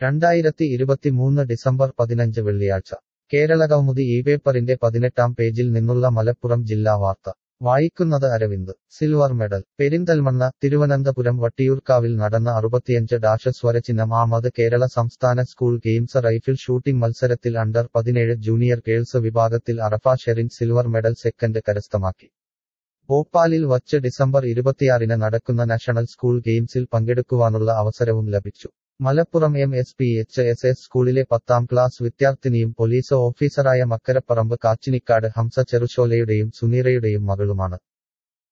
രണ്ടായിരത്തി ഇരുപത്തിമൂന്ന് ഡിസംബർ പതിനഞ്ച് വെള്ളിയാഴ്ച കേരളകൗമുദി ഈ പേപ്പറിന്റെ പതിനെട്ടാം പേജിൽ നിന്നുള്ള മലപ്പുറം ജില്ലാ വാർത്ത വായിക്കുന്നത് അരവിന്ദ് സിൽവർ മെഡൽ പെരിന്തൽമണ്ണ തിരുവനന്തപുരം വട്ടിയൂർക്കാവിൽ നടന്ന അറുപത്തിയഞ്ച് ഡാഷ് സ്വരചിഹ്നം ആമത് കേരള സംസ്ഥാന സ്കൂൾ ഗെയിംസ് റൈഫിൾ ഷൂട്ടിംഗ് മത്സരത്തിൽ അണ്ടർ പതിനേഴ് ജൂനിയർ ഗേൾസ് വിഭാഗത്തിൽ Arafa Sherin silver medal second കരസ്ഥമാക്കി ഭോപ്പാലിൽ വച്ച് ഡിസംബർ ഇരുപത്തിയാറിന് നടക്കുന്ന നാഷണൽ സ്കൂൾ ഗെയിംസിൽ പങ്കെടുക്കുവാനുള്ള അവസരവും ലഭിച്ചു Malappuram M S P H S S സ്കൂളിലെ പത്താം ക്ലാസ് വിദ്യാർത്ഥിനിയും പോലീസ് ഓഫീസറായ മക്കരപ്പറമ്പ് കാച്ചിനിക്കാട് ഹംസ ചെറുശോലയുടെയും സുനീറയുടെയും മകളുമാണ്